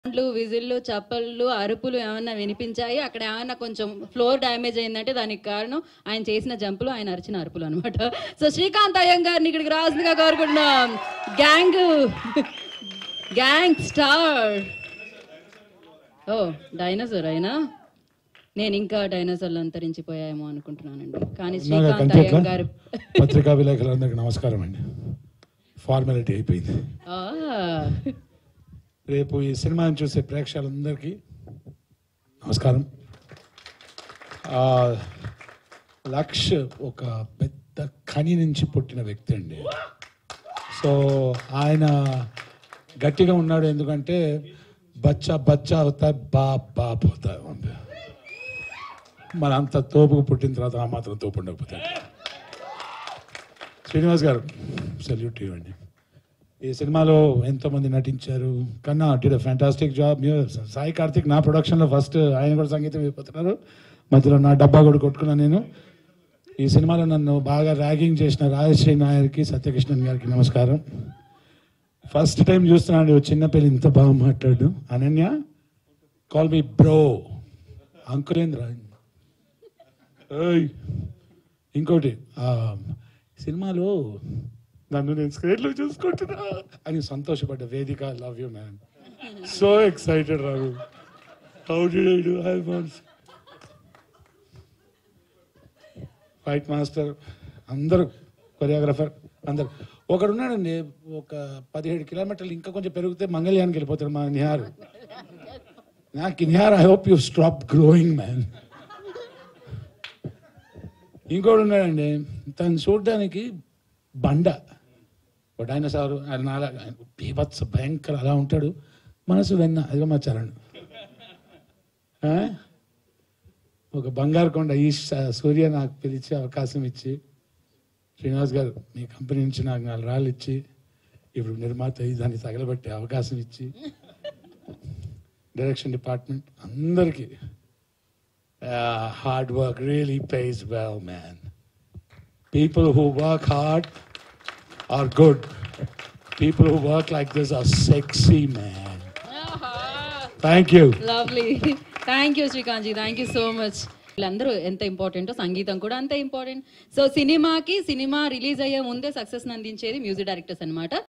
సౌండ్లు విజిల్లు చప్పళ్ళు అరుపులు ఏమన్నా వినిపించాయి అక్కడ ఏమన్నా కొంచెం ఫ్లోర్ డ్యామేజ్ అయిందంటే దానికి కారణం ఆయన చేసిన జంపులు ఆయన అరిచిన అరుపులు అనమాట సో శ్రీకాంత్ అయ్యం గారిని ఇక్కడికి రాసిందిగా కోరుకుంటున్నాం గ్యాంగ్ గ్యాంగ్ స్టార్ ఓ డైనోసార్ అయినా నేను ఇంకా డైనోసార్లు అంతరించిపోయాయేమో అనుకుంటున్నానండి కానీ ఉన్నాగా శ్రీకాంత్ కంటే అయ్యం గారు పత్రికా విలేకరులందరికీ నమస్కారం అండి ఫార్మాలిటీ అయిపోయింది ఆ, రేపు ఈ సినిమాని చూసే ప్రేక్షకులందరికీ నమస్కారం ఆ, లక్ష్ ఒక పెద్ద ఖని నుంచి పుట్టిన వ్యక్తి అండి సో ఆయన గట్టిగా ఉన్నాడు ఎందుకంటే బచ్చా బచ్చా అవుతా బాప్ బాప్ అవుతా మన అంత తోపుకు పుట్టిన తర్వాత ఆ మాత్రం తోపు ఉండకపోతాడు శ్రీనివాస్ గారు సెల్యూట్ ఇవ్వండి ఈ సినిమాలో ఎంతో మంది నటించారు Kanna did fantastic job Sai Karthik నా ప్రొడక్షన్లో ఫస్ట్ ఆయన కూడా సంగీతం అయిపోతున్నారు మధ్యలో నా డబ్బా కూడా కొట్టుకున్నాను నేను ఈ సినిమాలో నన్ను బాగా ర్యాగింగ్ చేసిన రాజశ్రీ నాయర్కి సత్యకృష్ణన్ గారికి నమస్కారం ఫస్ట్ టైం చూస్తున్నాను ఓ చిన్న పిల్ల ఇంత బాగా మాట్లాడు Ananya call me bro Ankurendra ఏయ్ ఇంకోటి ఆ, సినిమాలో నన్ను నేను స్క్రీన్లో చూసుకుంటున్నా అని సంతోషపడ్డ Vedika love you man so excited Rao how did I do హై వాన్స్ ఫైట్ మాస్టర్ అందరూ కొరియోగ్రాఫర్ అందరు ఒకడు ఉన్నాడండి ఒక పదిహేడు కిలోమీటర్లు ఇంకా కొంచెం పెరిగితే మంగళ్యానికి వెళ్ళిపోతాడు మా నిహార్ నాకు Nihar I hope you stop growing man ఇంకోటి ఉన్నాడండి తను చూడడానికి బండ ఒక డైనోసార్ అది నాలా బీభత్స భయంకర అలా ఉంటాడు మనసు వెన్న అదిగో మా చరణ్ ఆ? ఒక బంగారు కొండ ఈ స- సూర్య నాకు పిలిచి అవకాశం ఇచ్చి శ్రీనివాస్ గారు మీ కంపెనీ నుంచి నాకు నాలుగు రాళ్ళు ఇచ్చి ఇప్పుడు నిర్మాత అయ్యి దాన్ని తగలబెట్టే అవకాశం ఇచ్చి డైరెక్షన్ డిపార్ట్మెంట్ అందరికీ hard work really pays well man people who work hard are good people who work like this are sexy man thank you lovely thank you Srikanth ji thank you so much వీళ్ళందరూ ఎంత ఇంపార్టెంటో సంగీతం కూడా అంతే important so సినిమాకి సినిమా release అయ్యే ముందే సక్సెస్ అందించేది మ్యూజిక్ డైరెక్టర్స్ అన్నమాట